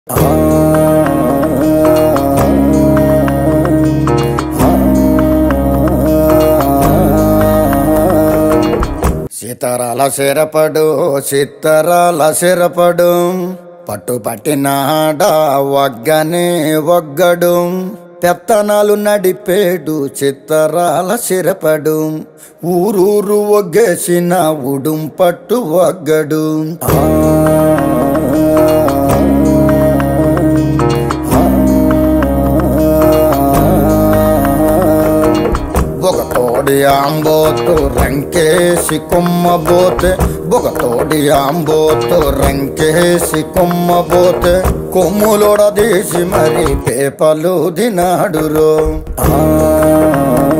సీతారాల సిరపడు సీతారాల సిరపడు పట్టు పట్టినాడ వగ్గనే వగ్గడు పెత్తనాలు నడిపేడు చిత్తరాల సిరపడు ఊరూరు ఒగ్గేసిన ఉడుం పట్టు వగ్గడు ఆ ఒక తోడి ఆంబోతు రంకేసి కొమ్మబోతే ఒక తోడి ఆంబోతు రంకేసి కొమ్మబోతే కొమ్ములోడ తీసి మరి పేపలు దినాడురో ఆ